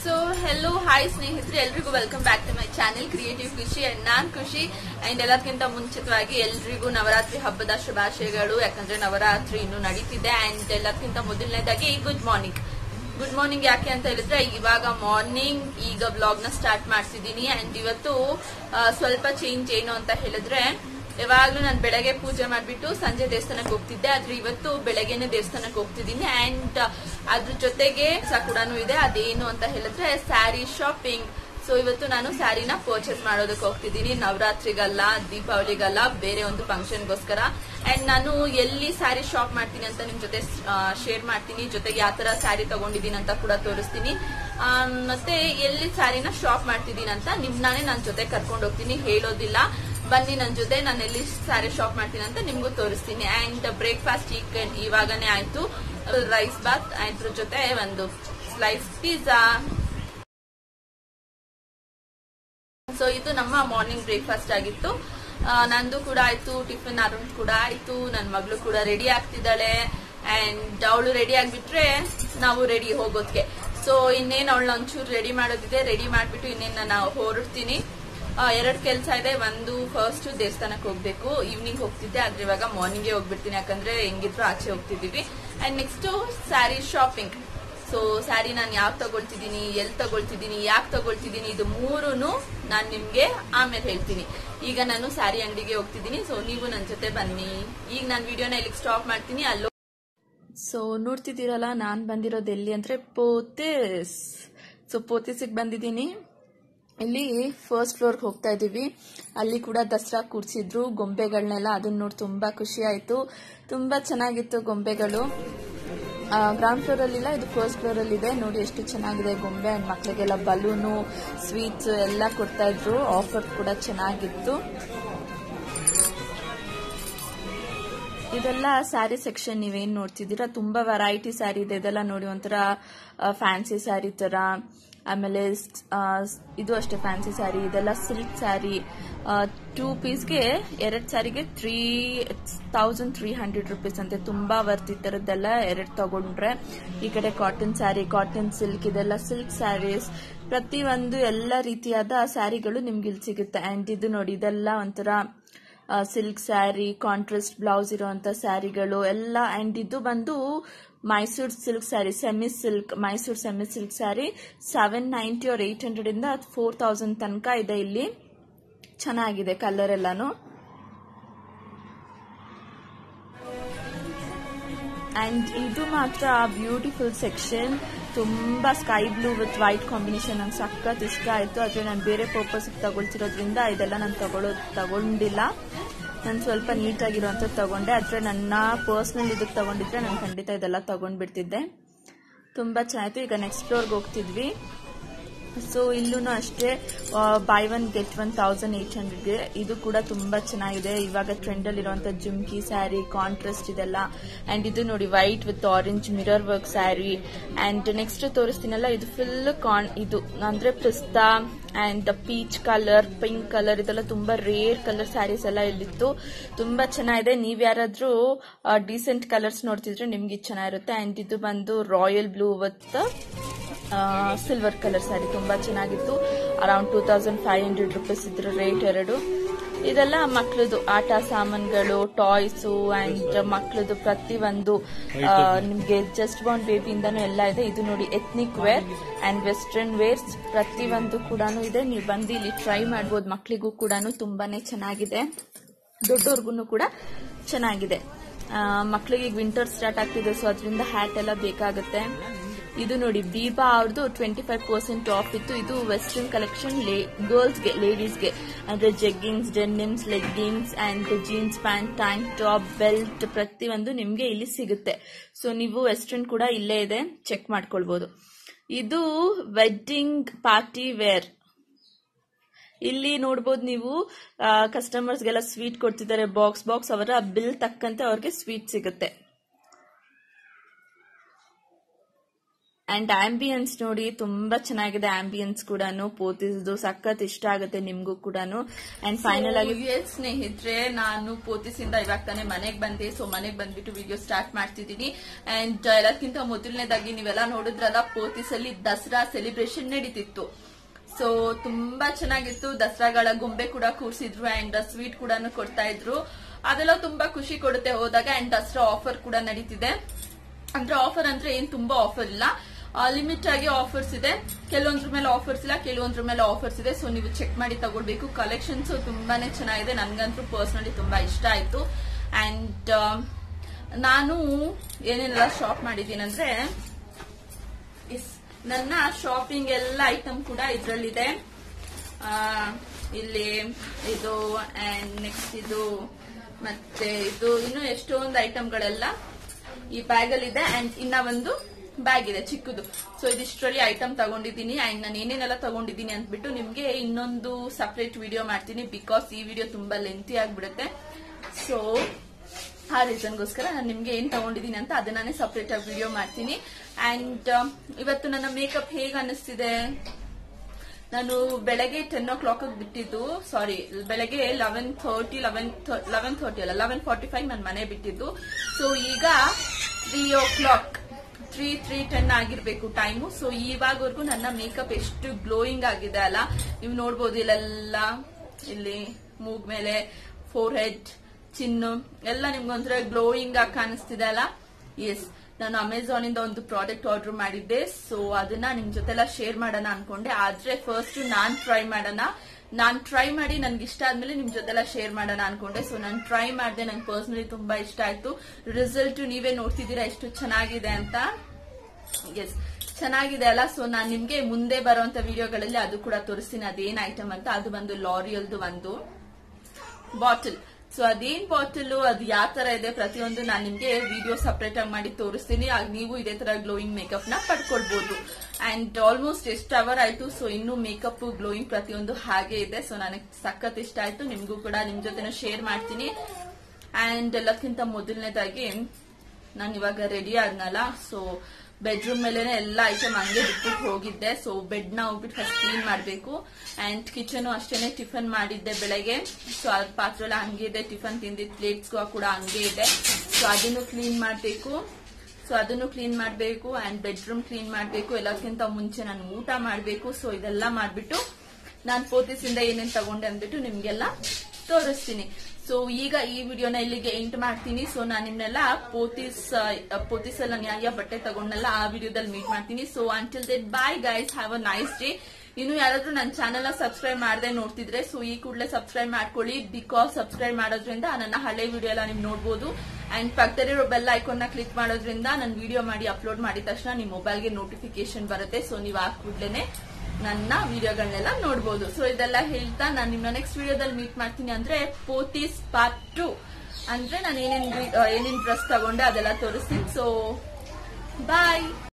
so hello hi ಸ್ನೇಹಿತರೆ ಎಲ್ರಿಗೂ welcome back to my channel creative Khushi and ನಾನ್ Khushi and ಎಲ್ಲದಕ್ಕಿಂತ ಮುಂಚಿತವಾಗಿ ಎಲ್ರಿಗೂ ನವರಾತ್ರಿ ಹಬ್ಬದ ಶುಭಾಶಯಗಳು ಯಾಕಂದ್ರೆ ನವರಾತ್ರಿ ಇನ್ನು ನಡೀತಿದೆ ಅಂಡ್ ಎಲ್ಲದಕ್ಕಿಂತ ಮೊದಲನೇದಾಗಿ ಗುಡ್ ಮಾರ್ನಿಂಗ್ ಗುಡ್ ಮಾರ್ನಿಂಗ್ ಯಾಕೆ ಅಂತ ಹೇಳಿದ್ರೆ ಇವಾಗ ಮಾರ್ನಿಂಗ್ ಈಗ ಬ್ಲಾಗ್ ನ ಸ್ಟಾರ್ಟ್ ಮಾಡ್ತಿದ್ದೀನಿ ಅಂಡ್ ಇವತ್ತು ಆ, ಸ್ವಲ್ಪ ಚೇಂಜ್ ಏನು ಅಂತ ಹೇಳಿದ್ರೆ ಯಾವಾಗ್ಲೂ ನಾನು ಬೆಳಗ್ಗೆ ಪೂಜೆ ಮಾಡ್ಬಿಟ್ಟು ಸಂಜೆ ದೇವಸ್ಥಾನಕ್ಕೆ ಹೋಗ್ತಿದ್ದೆ ಆದ್ರೆ ಇವತ್ತು ಬೆಳಗ್ಗೆನೆ ದೇವಸ್ಥಾನಕ್ಕೆ ಹೋಗ್ತಿದ್ದೀನಿ ಅಂಡ್ ಅದ್ರ ಜೊತೆಗೆ ಸ ಕೂಡ ಇದೆ ಅದೇನು ಅಂತ ಹೇಳಿದ್ರೆ ಸ್ಯಾರಿ ಶಾಪಿಂಗ್ ಸೊ ಇವತ್ತು ನಾನು ಸ್ಯಾರಿನ ಪರ್ಚೇಸ್ ಮಾಡೋದಕ್ಕೆ ಹೋಗ್ತಿದ್ದೀನಿ ನವರಾತ್ರಿಗಲ್ಲ ದೀಪಾವಳಿಗಲ್ಲ ಬೇರೆ ಒಂದು ಫಂಕ್ಷನ್ಗೋಸ್ಕರ ಅಂಡ್ ನಾನು ಎಲ್ಲಿ ಸ್ಯಾರಿ ಶಾಪ್ ಮಾಡ್ತೀನಿ ಅಂತ ನಿಮ್ ಜೊತೆ ಶೇರ್ ಮಾಡ್ತೀನಿ ಜೊತೆಗೆ ಯಾವ ತರ ಸ್ಯಾರಿ ತಗೊಂಡಿದ್ದೀನಿ ಅಂತ ಕೂಡ ತೋರಿಸ್ತೀನಿ ಆ, ಮತ್ತೆ ಎಲ್ಲಿ ಸ್ಯಾರಿನ ಶಾಪ್ ಮಾಡ್ತಿದ್ದೀನಿ ಅಂತ ನಿಮ್ನಾನೇ ನನ್ನ ಜೊತೆ ಕರ್ಕೊಂಡು ಹೋಗ್ತೀನಿ ಹೇಳೋದಿಲ್ಲ ಬನ್ನಿ ನನ್ನ ಜೊತೆ ನಾನು ಎಲ್ಲಿ ಸ್ಯಾರಿ ಶಾಪ್ ಮಾಡ್ತೀನಿ ಅಂತ ನಿಮ್ಗೂ ತೋರಿಸ್ತೀನಿ ಅಂಡ್ ಬ್ರೇಕ್ಫಾಸ್ಟ್ ಈಗ ಇವಾಗನೇ ಆಯ್ತು ರೈಸ್ ಬಾತ್ ಅದ್ರ ಜೊತೆ ಒಂದು ಸ್ಲೈಸ್ ಪಿಜ್ಜಾ ಸೊ ಇದು ನಮ್ಮ ಮಾರ್ನಿಂಗ್ ಬ್ರೇಕ್ಫಾಸ್ಟ್ ಆಗಿತ್ತು ಆ, ನಂದು ಕೂಡ ಆಯ್ತು ಟಿಫಿನ್ ಅರುಣ್ ಕೂಡ ಆಯ್ತು ನನ್ನ ಮಗಳು ಕೂಡ ರೆಡಿ ಆಗ್ತಿದ್ದಾಳೆ ಅಂಡ್ ಅವಳು ರೆಡಿ ಆಗ್ಬಿಟ್ರೆ ನಾವು ರೆಡಿ ಹೋಗೋದಕ್ಕೆ ಸೊ ಇನ್ನೇನು ಅವಳನ್ನ ಒಂಚೂರು ರೆಡಿ ಮಾಡೋದಿದೆ ರೆಡಿ ಮಾಡ್ಬಿಟ್ಟು ಇನ್ನೇನು ನಾನು ಹೊರಡ್ತೀನಿ ಎರಡು ಕೆಲಸ ಇದೆ ಒಂದು ಫಸ್ಟ್ ದೇವಸ್ಥಾನಕ್ಕೆ ಹೋಗ್ಬೇಕು ಈವ್ನಿಂಗ್ ಹೋಗ್ತಿದ್ದೆ ಆದ್ರೆ ಇವಾಗ ಮಾರ್ನಿಂಗೇ ಹೋಗ್ಬಿಡ್ತೀನಿ ಯಾಕಂದ್ರೆ ಹೆಂಗಿದ್ರು ಆಚೆ ಹೋಗ್ತಿದೀವಿ and next sari shopping so sari ನಾನು ಯಾಕೆ ತಗೊಳ್ತಿದ್ದೀನಿ ಎಲ್ಲಿ ತಗೊಳ್ತಿದ್ದೀನಿ ಯಾಕೆ ತಗೊಳ್ತಿದ್ದೀನಿ ಇದು ಮೂರುನು ನಾನು ನಿಮ್ಗೆ ಆಮೇಲೆ ಹೇಳ್ತೀನಿ ಈಗ ನಾನು ಸ್ಯಾರಿ ಅಂಗಡಿಗೆ ಹೋಗ್ತಿದ್ದೀನಿ ಸೊ ನೀವು ನನ್ನ ಜೊತೆ ಬನ್ನಿ ಈಗ ನಾನು ವಿಡಿಯೋನ ಇಲ್ಲಿಗೆ ಸ್ಟಾಪ್ ಮಾಡ್ತೀನಿ ಅಲ್ಲೋ ಸೊ ನೋಡ್ತಿದ್ದೀರಲ್ಲ ನಾನು ಬಂದಿರೋದು ಎಲ್ಲಿ ಅಂದ್ರೆ ಪೋತಿಸ್ ಸೊ ಪೋತಿಸಿಗೆ ಬಂದಿದ್ದೀನಿ ಇಲ್ಲಿ ಫಸ್ಟ್ ಫ್ಲೋರ್ಗೆ ಹೋಗ್ತಾ ಇದೀವಿ ಅಲ್ಲಿ ಕೂಡ ದಸರಾ ಕೂರ್ಸಿದ್ರು ಗೊಂಬೆಗಳನ್ನೆಲ್ಲ ಅದನ್ನ ನೋಡಿ ತುಂಬಾ ಖುಷಿ ಆಯ್ತು ತುಂಬಾ ಚೆನ್ನಾಗಿತ್ತು ಗೊಂಬೆಗಳು ಗ್ರೌಂಡ್ ಫ್ಲೋರ್ ಅಲ್ಲಿ ಇಲ್ಲ ಇದು ಫಸ್ಟ್ ಫ್ಲೋರ್ ಅಲ್ಲಿ ಇದೆ ನೋಡಿ ಎಷ್ಟು ಚೆನ್ನಾಗಿದೆ ಗೊಂಬೆ ಅಂಡ್ ಮಕ್ಳಿಗೆಲ್ಲ ಬಲೂನು ಸ್ವೀಟ್ಸ್ ಎಲ್ಲ ಕೊಡ್ತಾ ಇದ್ರು ಆಫರ್ ಕೂಡ ಚೆನ್ನಾಗಿತ್ತು ಇದೆಲ್ಲ ಸ್ಯಾರಿ ಸೆಕ್ಷನ್ ನೀವೇನ್ ನೋಡ್ತಿದ್ದೀರಾ ತುಂಬಾ ವೆರೈಟಿ ಸ್ಯಾರಿ ಇದೆ ಇದೆಲ್ಲ ನೋಡಿ ಒಂಥರ ಫ್ಯಾನ್ಸಿ ಸ್ಯಾರಿ ತರ ಆಮೇಲೆ ಆ, ಇದು ಅಷ್ಟೇ ಫ್ಯಾನ್ಸಿ ಸ್ಯಾರಿ ಇದೆಲ್ಲ ಸಿಲ್ಕ್ ಸ್ಯಾರಿ ಟೂ ಪೀಸ್ಗೆ ಎರಡ್ ಸ್ಯಾರಿಗೆ three thousand three hundred rupees ಅಂತೆ ತುಂಬಾ ವರ್ತ್ ಈ ತರದ್ದೆಲ್ಲ ಎರಡ್ ತಗೊಂಡ್ರೆ ಈ ಕಡೆ ಕಾಟನ್ ಸ್ಯಾರಿ ಕಾಟನ್ ಸಿಲ್ಕ್ ಇದೆಲ್ಲ ಸಿಲ್ಕ್ ಸ್ಯಾರೀಸ್ ಪ್ರತಿ ಒಂದು ಎಲ್ಲ ರೀತಿಯಾದ ಸ್ಯಾರಿಗಳು ನಿಮ್ಗೆ ಇಲ್ಲಿ ಸಿಗುತ್ತೆ ಅಂಡ್ ಇದು ನೋಡಿ ಇದೆಲ್ಲ ಒಂಥರ ಸಿಲ್ಕ್ ಸ್ಯಾರಿ ಕಾಂಟ್ರಾಸ್ಟ್ ಬ್ಲೌಸ್ ಇರುವಂತ ಸ್ಯಾರಿಗಳು ಎಲ್ಲ ಅಂಡ್ ಇದು ಬಂದು Mysore silk sari semi silk Mysore semi silk sari seven ninety or eight hundred ಇಂದ ಫೋರ್ ತೌಸಂಡ್ ತನಕ ಇದೆ ಇಲ್ಲಿ ಚೆನ್ನಾಗಿದೆ ಕಲರ್ ಎಲ್ಲಾನು ಅಂಡ್ ಇದು ಮಾತ್ರ ಬ್ಯೂಟಿಫುಲ್ ಸೆಕ್ಷನ್ ತುಂಬಾ sky blue with white combination ನಂಗೆ ಸಖತ್ ಇಷ್ಟ ಆಯ್ತು ಆದ್ರೆ ನಾನು ಬೇರೆ ಪರ್ಪಸ್ ತಗೊಳ್ತಿರೋದ್ರಿಂದ ಇದೆಲ್ಲ ನಾನು ತಗೊಳ್ಳೋದು ತಗೊಂಡಿಲ್ಲ ನಾನು ಸ್ವಲ್ಪ ನೀಟಾಗಿರುವಂಥದ್ದು ತಗೊಂಡೆ ಆದ್ರೆ ನನ್ನ ಪರ್ಸ್ನಲ್ ಇದಕ್ಕೆ ತಗೊಂಡಿದ್ರೆ ನಾನು ಖಂಡಿತ ಇದೆಲ್ಲ ತಗೊಂಡ್ಬಿಡ್ತಿದ್ದೆ ತುಂಬಾ ಚೆನ್ನಾಯ್ತು ಈಗ ನೆಕ್ಸ್ಟ್ ಫ್ಲೋರ್ಗೆ ಹೋಗ್ತಿದ್ವಿ ಸೊ ಇಲ್ಲೂ ಅಷ್ಟೇ buy one get one thousand eight ಹಂಡ್ರೆಡ್ಗೆ ಇದು ಕೂಡ ತುಂಬಾ ಚೆನ್ನಾಗಿದೆ ಇವಾಗ ಟ್ರೆಂಡ್ ಅಲ್ಲಿ ಇರುವಂತ ಜುಮ್ಕಿ ಸ್ಯಾರಿ ಕಾಂಟ್ರಾಸ್ಟ್ ಇದೆಲ್ಲ ಅಂಡ್ ಇದು ನೋಡಿ white with orange mirror work sari and next ತೋರಿಸ್ತೀನಲ್ಲ ಇದು ಫುಲ್ ಕಾನ್ ಇದು ಅಂದ್ರೆ pista and peach colour pink colour ಇದೆಲ್ಲ ತುಂಬಾ ರೇರ್ ಕಲರ್ ಸ್ಯಾರೀಸ್ ಎಲ್ಲ ಇಲ್ಲಿತ್ತು ತುಂಬಾ ಚೆನ್ನಾಗಿದೆ ನೀವ್ ಯಾರಾದ್ರೂ ಡೀಸೆಂಟ್ ಕಲರ್ಸ್ ನೋಡ್ತಿದ್ರೆ ನಿಮ್ಗೆ ಇದು ಚೆನ್ನಾಗಿರುತ್ತೆ ಅಂಡ್ ಇದು ಬಂದು royal blue with silver colour sari ತುಂಬಾ ಚೆನ್ನಾಗಿತ್ತು around two thousand five hundred rupees ಇದ್ರ ರೇಟ್ ಎರಡು ಇದೆಲ್ಲ ಮಕ್ಳದು ಆಟ ಸಾಮಾನುಗಳು ಟಾಯ್ಸ್ ಅಂಡ್ ಮಕ್ಳದು ಪ್ರತಿ ಒಂದು ಆ, ನಿಮ್ಗೆ ಜಸ್ಟ್ ಬೌಂಡ್ ಬೇಬಿಯಿಂದನೂ ಎಲ್ಲ ಇದೆ ಇದು ನೋಡಿ ethnic wear and western wears ಪ್ರತಿ ಒಂದು ಕೂಡ ಇದೆ ನೀವು ಬಂದು ಇಲ್ಲಿ ಟ್ರೈ ಮಾಡ್ಬೋದು ಮಕ್ಳಿಗೂ ಕೂಡ ತುಂಬಾನೇ ಚೆನ್ನಾಗಿದೆ ದೊಡ್ಡವ್ರಿಗೂ ಕೂಡ ಚೆನ್ನಾಗಿದೆ ಆ, ಮಕ್ಳಿಗೆ ಈಗ ವಿಂಟರ್ ಸ್ಟಾರ್ಟ್ ಆಗ್ತಿದೆ ಸೊ ಅದರಿಂದ ಹ್ಯಾಟ್ ಎಲ್ಲ ಬೇಕಾಗುತ್ತೆ ಇದು ನೋಡಿ ಬೀಬಾ ಅವ್ರದ್ದು ಟ್ವೆಂಟಿ ಫೈವ್ ಪರ್ಸೆಂಟ್ ಆಫ್ ಇತ್ತು ಇದು ವೆಸ್ಟರ್ನ್ ಕಲೆಕ್ಷನ್ ಗರ್ಲ್ಸ್ಗೆ ಲೇಡೀಸ್ಗೆ ಅಂದ್ರೆ jeggings denims leggings and jeans pant tank top belt ಪ್ರತಿಯೊಂದು ನಿಮ್ಗೆ ಇಲ್ಲಿ ಸಿಗುತ್ತೆ ಸೊ ನೀವು ವೆಸ್ಟರ್ನ್ ಕೂಡ ಇಲ್ಲೇ ಇದೆ ಚೆಕ್ ಮಾಡ್ಕೊಳ್ಬಹುದು ಇದು ವೆಡ್ಡಿಂಗ್ ಪಾರ್ಟಿ ವೇರ್ ಇಲ್ಲಿ ನೋಡ್ಬೋದು ನೀವು ಕಸ್ಟಮರ್ಸ್ಗೆಲ್ಲ ಸ್ವೀಟ್ ಕೊಡ್ತಿದ್ದಾರೆ ಬಾಕ್ಸ್ ಬಾಕ್ಸ್ ಅವರ ಬಿಲ್ ತಕ್ಕಂತೆ ಅವ್ರಿಗೆ ಸ್ವೀಟ್ ಸಿಗುತ್ತೆ ಅಂಡ್ ಆಂಬಿಯನ್ಸ್ ನೋಡಿ ತುಂಬಾ ಚೆನ್ನಾಗಿದೆ ಆಂಬಿಯನ್ಸ್ ಕೂಡ ಪೋತಿಸ್ದು ಸಖತ್ ಇಷ್ಟ ಆಗುತ್ತೆ ನಿಮ್ಗೂ ಕೂಡ ಅಂಡ್ ಫೈನಲ್ ಆಗಿ ಎಸ್ ಸ್ನೇಹಿತರೆ ನಾನು ಪೋತಿಸಿಂದ ಇವಾಗ ತಾನೇ ಮನೆಗೆ ಬಂದೆ ಸೊ ಮನೆಗೆ ಬಂದ್ಬಿಟ್ಟು ವಿಡಿಯೋ ಸ್ಟಾರ್ಟ್ ಮಾಡ್ತಿದ್ದೀನಿ ಅಂಡ್ ಎಲ್ಲಕ್ಕಿಂತ ಮೊದಲನೇದಾಗಿ ನೀವೆಲ್ಲ ನೋಡಿದ್ರಲ್ಲ ಪೋತಿಸಲ್ಲಿ ದಸರಾ ಸೆಲಿಬ್ರೇಷನ್ ನಡೀತಿತ್ತು ಸೊ ತುಂಬಾ ಚೆನ್ನಾಗಿತ್ತು ದಸರಾಗಳ ಗೊಂಬೆ ಕೂಡ ಕೂರಿಸಿದ್ರು ಅಂಡ್ ಸ್ವೀಟ್ ಕೂಡ ಕೊಡ್ತಾ ಇದ್ರು ಅದೆಲ್ಲ ತುಂಬಾ ಖುಷಿ ಕೊಡುತ್ತೆ ಹೋದಾಗ ಅಂಡ್ ದಸರಾ ಆಫರ್ ಕೂಡ ನಡೀತಿದೆ ಅಂದ್ರೆ ಆಫರ್ ಅಂದ್ರೆ ಏನ್ ತುಂಬಾ ಆಫರ್ ಇಲ್ಲ ಲಿಮಿಟ್ ಆಗಿ ಆಫರ್ಸ್ ಇದೆ ಕೆಲವೊಂದ್ರ ಮೇಲೆ ಆಫರ್ಸ್ ಇಲ್ಲ ಕೆಲವೊಂದ್ರ ಮೇಲೆ ಆಫರ್ಸ್ ಇದೆ ಸೊ ನೀವು ಚೆಕ್ ಮಾಡಿ ತಗೊಳ್ಬೇಕು ಕಲೆಕ್ಷನ್ಸ್ ತುಂಬಾನೇ ಚೆನ್ನಾಗಿದೆ ನನ್ಗಂತೂ ಪರ್ಸನಲಿ ತುಂಬಾ ಇಷ್ಟ ಆಯ್ತು ಅಂಡ್ ನಾನು ಏನೇನೆಲ್ಲ ಶಾಪ್ ಮಾಡಿದ್ದೀನಿ ಅಂದ್ರೆ ಇಸ್ ನನ್ನ ಶಾಪಿಂಗ್ ಎಲ್ಲ ಐಟಮ್ ಕೂಡ ಇದ್ರಲ್ಲಿದೆ ಆ, ಇಲ್ಲಿ ಇದು ಅಂಡ್ ನೆಕ್ಸ್ಟ್ ಇದು ಮತ್ತೆ ಇದು ಇನ್ನು ಎಷ್ಟೊಂದು ಐಟಮ್ಗಳೆಲ್ಲ ಈ ಬ್ಯಾಗ್ ಅಲ್ಲಿ ಇದೆ ಅಂಡ್ ಇನ್ನ ಒಂದು ಬ್ಯಾಗ್ ಇದೆ ಚಿಕ್ಕದು ಸೊ ಇದಿಷ್ಟರಲ್ಲಿ ಐಟಮ್ ತಗೊಂಡಿದ್ದೀನಿ ಅಂಡ್ ನಾನು ಏನೇನೆಲ್ಲ ತಗೊಂಡಿದ್ದೀನಿ ಅಂದ್ಬಿಟ್ಟು ನಿಮ್ಗೆ ಇನ್ನೊಂದು ಸಪರೇಟ್ ವಿಡಿಯೋ ಮಾಡ್ತೀನಿ ಬಿಕಾಸ್ ಈ ವಿಡಿಯೋ ತುಂಬಾ ಲೆಂತಿ ಆಗ್ಬಿಡುತ್ತೆ ಸೊ ಆ ರೀಸನ್ಗೋಸ್ಕರ ನಾನು ನಿಮ್ಗೆ ಏನ್ ತಗೊಂಡಿದ್ದೀನಿ ಅಂತ ಅದನ್ನೇ ಸಪರೇಟ್ ಆಗಿ ವಿಡಿಯೋ ಮಾಡ್ತೀನಿ ಅಂಡ್ ಇವತ್ತು ನನ್ನ ಮೇಕಪ್ ಹೇಗ್ ಅನಿಸ್ತಿದೆ ನಾನು ಬೆಳಗ್ಗೆ ಟೆನ್ ಓ ಕ್ಲಾಕ್ ಬಿಟ್ಟಿದ್ದು ಸಾರಿ ಬೆಳಗ್ಗೆ eleven thirty eleven eleven thirty ಅಲ್ಲ ಲೆವೆನ್ ಫಾರ್ಟಿ ಫೈವ್ ನನ್ನ ಮನೆ ಬಿಟ್ಟಿದ್ದು ಸೊ ಈಗ three o'clock three three ten ಆಗಿರ್ಬೇಕು ಟೈಮು ಸೊ ಇವಾಗವರೆಗೂ ನನ್ನ ಮೇಕಪ್ ಎಷ್ಟು ಗ್ಲೋಯಿಂಗ್ ಆಗಿದೆ ಅಲ್ಲ ನೀವು ನೋಡ್ಬೋದು ಇಲ್ಲೆಲ್ಲ ಇಲ್ಲಿ ಮೂಗ್ ಮೇಲೆ ಫೋರ್ ಹೆಡ್ ಚಿನ್ನು ಎಲ್ಲ ನಿಮ್ಗೊಂಥರ ಗ್ಲೋಯಿಂಗ್ ಆಗಿ ಕಾಣಿಸ್ತಿದೆ ಅಲ್ಲ ಎಸ್ ನಾನು ಅಮೆಝಾನ್ ಇಂದ ಒಂದು ಪ್ರಾಡಕ್ಟ್ ಆರ್ಡರ್ ಮಾಡಿದ್ದೆ ಸೊ ಅದನ್ನ ನಿಮ್ ಜೊತೆಲ್ಲ ಶೇರ್ ಮಾಡೋಣ ಅನ್ಕೊಂಡೆ ಆದ್ರೆ ಫಸ್ಟ್ ನಾನ್ ಟ್ರೈ ಮಾಡೋಣ ನಾನ್ ಟ್ರೈ ಮಾಡಿ ನನ್ಗೆ ಇಷ್ಟ ಆದ್ಮೇಲೆ ನಿಮ್ ಜೊತೆಲ್ಲ ಶೇರ್ ಮಾಡೋಣ ಅನ್ಕೊಂಡೆ ಸೊ ನಾನು ಟ್ರೈ ಮಾಡಿದೆ ನಂಗೆ ಪರ್ಸನಲಿ ತುಂಬಾ ಇಷ್ಟ ಆಯ್ತು ರಿಸಲ್ಟ್ ನೀವೇ ನೋಡ್ತಿದ್ದೀರಾ ಎಷ್ಟು ಚೆನ್ನಾಗಿದೆ ಅಂತ ಎಸ್ ಚೆನ್ನಾಗಿದೆ ಅಲ್ಲ ಸೊ ನಾನ್ ನಿಮ್ಗೆ ಮುಂದೆ ಬರುವಂತ ವಿಡಿಯೋಗಳಲ್ಲಿ ಅದು ಕೂಡ ತೋರಿಸ್ತೀನಿ ಅದೇನ್ ಐಟಮ್ ಅಂತ ಅದು ಬಂದು ಲಾರಿಯಲ್ದು ಒಂದು ಬಾಟಲ್ ಸೊ ಅದೇನ್ ಬಾಟಲ್ ಅದು ಯಾವ ತರ ಇದೆ ಪ್ರತಿಯೊಂದು ನಾನು ನಿಮ್ಗೆ ವಿಡಿಯೋ ಸಪರೇಟ್ ಆಗಿ ಮಾಡಿ ತೋರಿಸ್ತೀನಿ ಆಗ ನೀವು ಇದೇ ತರ ಗ್ಲೋಯಿಂಗ್ ಮೇಕಪ್ ನ ಪಡ್ಕೊಳ್ಬಹುದು ಅಂಡ್ ಆಲ್ಮೋಸ್ಟ್ ಎಷ್ಟು ಅವರ್ ಆಯ್ತು ಸೊ ಇನ್ನು ಮೇಕಪ್ ಗ್ಲೋಯಿಂಗ್ ಪ್ರತಿಯೊಂದು ಹಾಗೆ ಇದೆ ಸೊ ನನಗೆ ಸಖತ್ ಇಷ್ಟ ಆಯ್ತು ನಿಮ್ಗೂ ಕೂಡ ನಿಮ್ ಜೊತೆ ಶೇರ್ ಮಾಡ್ತೀನಿ ಅಂಡ್ ಎಲ್ಲಕ್ಕಿಂತ ಮೊದಲನೇದಾಗಿ ನಾನು ಇವಾಗ ರೆಡಿ ಆದ್ನಲ್ಲ ಸೊ ಬೆಡ್ರೂಮ್ ಮೇಲೆನೆ ಎಲ್ಲ ಐಟಮ್ ಹಂಗೆ ಬಿಟ್ಬಿಟ್ಟು ಹೋಗಿದ್ದೆ ಸೊ ಬೆಡ್ ನ ಹೋಗ್ಬಿಟ್ಟು ಫಸ್ಟ್ ಕ್ಲೀನ್ ಮಾಡಬೇಕು ಅಂಡ್ ಕಿಚನ್ ಅಷ್ಟೇನೆ ಟಿಫನ್ ಮಾಡಿದ್ದೆ ಬೆಳಗ್ಗೆ ಸೊ ಅದ್ ಪಾತ್ರೆ ಎಲ್ಲ ಹಂಗೆ ಇದೆ ಟಿಫನ್ ತಿಂದಿದ್ ಪ್ಲೇಟ್ಸ್ ಕೂಡ ಹಂಗೆ ಇದೆ ಸೊ ಅದನ್ನು ಕ್ಲೀನ್ ಮಾಡಬೇಕು ಸೊ ಅದನ್ನು ಕ್ಲೀನ್ ಮಾಡಬೇಕು ಅಂಡ್ ಬೆಡ್ರೂಮ್ ಕ್ಲೀನ್ ಮಾಡಬೇಕು ಎಲ್ಲಕ್ಕಿಂತ ಮುಂಚೆ ನಾನು ಊಟ ಮಾಡಬೇಕು ಸೊ ಇದೆಲ್ಲ ಮಾಡ್ಬಿಟ್ಟು ನಾನು ಪೋತಿಸಿಂದ ಏನೇನ್ ತಗೊಂಡೆ ಅಂದ್ಬಿಟ್ಟು ನಿಮ್ಗೆಲ್ಲ ತೋರಿಸ್ತೀನಿ ಸೊ ಈಗ ಈ ವಿಡಿಯೋನ ಇಲ್ಲಿಗೆ ಎಂಟ್ ಮಾಡ್ತೀನಿ ಸೊ ನಾನು ನಿಮ್ನೆಲ್ಲ ಪೋತಿಸ್ ಪೋತಿಸ್ ಎಲ್ಲ ನಾನು ಯಾವ ಬಟ್ಟೆ ತಗೊಂಡಲ್ಲ ಆ ವಿಡಿಯೋದಲ್ಲಿ ಮೀಟ್ ಮಾಡ್ತೀನಿ so until that bye guys have a nice day ಇನ್ನು ಯಾರಾದ್ರೂ ನನ್ನ ಚಾನೆಲ್ ನ ಸಬ್ಸ್ಕ್ರೈಬ್ ಮಾಡದೆ ನೋಡ್ತಿದ್ರೆ ಸೊ ಈ ಕೂಡಲೇ ಸಬ್ಸ್ಕ್ರೈಬ್ ಮಾಡ್ಕೊಳ್ಳಿ ಬಿಕಾಸ್ ಸಬ್ಸ್ಕ್ರೈಬ್ ಮಾಡೋದ್ರಿಂದ ನನ್ನ ಹಳೆ ವಿಡಿಯೋ ಎಲ್ಲ ನೀವು ನೋಡ್ಬೋದು ಅಂಡ್ ಪಕ್ಕದಲ್ಲಿರೋ ಬೆಲ್ ಐಕಾನ್ ನ ಕ್ಲಿಕ್ ಮಾಡೋದ್ರಿಂದ ನಾನು ವಿಡಿಯೋ ಮಾಡಿ ಅಪ್ಲೋಡ್ ಮಾಡಿದ ತಕ್ಷಣ ನಿಮ್ಮ ಮೊಬೈಲ್ಗೆ ನೋಟಿಫಿಕೇಶನ್ ಬರುತ್ತೆ ಸೊ ನೀವು ಆ ಕೂಡಲೇ ನನ್ನ ವಿಡಿಯೋಗಳನ್ನೆಲ್ಲ ನೋಡ್ಬೋದು ಸೊ ಇದೆಲ್ಲ ಹೇಳ್ತಾ ನಾನು ನಿಮ್ಮ ನೆಕ್ಸ್ಟ್ ವಿಡಿಯೋದಲ್ಲಿ ಮೀಟ್ ಮಾಡ್ತೀನಿ ಅಂದ್ರೆ ಪೋತೀಸ್ ಪಾರ್ಟ್ ಟು ಅಂದ್ರೆ ನಾನು ಏನೇನ್ ಏನೇನ್ ಡ್ರೆಸ್ ತಗೊಂಡೆ ಅದೆಲ್ಲ ತೋರಿಸ್ತೀನಿ ಸೊ ಬಾಯ್